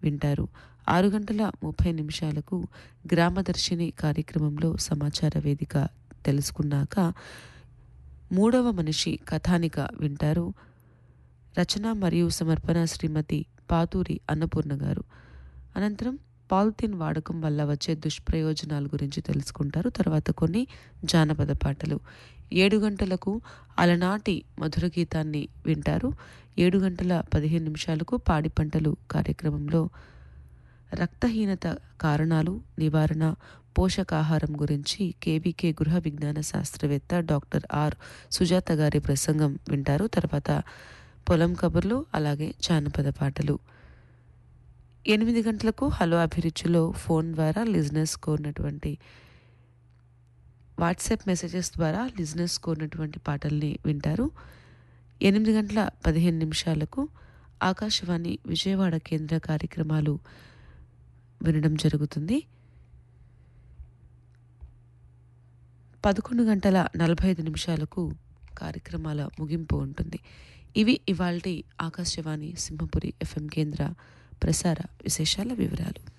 వింటారు ఆరు గంటల ముప్పై నిమిషాలకు గ్రామదర్శిని కార్యక్రమంలో సమాచార వేదిక తెలుసుకున్నాక మూడవ మనిషి కథానిక వింటారు రచన మరియు సమర్పణ శ్రీమతి పాతూరి అన్నపూర్ణ గారు అనంతరం పాలిథిన్ వాడకం వల్ల వచ్చే దుష్ప్రయోజనాల గురించి తెలుసుకుంటారు తర్వాత కొన్ని జానపద పాటలు ఏడు గంటలకు అలనాటి మధుర గీతాన్ని వింటారు ఏడు గంటల పదిహేను నిమిషాలకు పాడి పంటలు కార్యక్రమంలో రక్తహీనత కారణాలు నివారణ పోషకాహారం గురించి కేవీకే గృహ విజ్ఞాన శాస్త్రవేత్త డాక్టర్ ఆర్ సుజాత గారి ప్రసంగం వింటారు తర్వాత పొలం కబుర్లు అలాగే జానపద పాటలు ఎనిమిది గంటలకు హలో అభిరుచిలో ఫోన్ ద్వారా లిజినెస్ కోరినటువంటి వాట్సాప్ మెసేజెస్ ద్వారా లిజినెస్ కోరినటువంటి పాటల్ని వింటారు ఎనిమిది గంటల పదిహేను నిమిషాలకు ఆకాశవాణి విజయవాడ కేంద్ర కార్యక్రమాలు వినడం జరుగుతుంది పదకొండు గంటల నలభై ఐదు నిమిషాలకు కార్యక్రమాల ముగింపు ఉంటుంది ఇవి ఇవాల్టి ఆకాశవాణి సింహపురి ఎఫ్ఎం కేంద్ర ప్రసార విశేషాల వివరాలు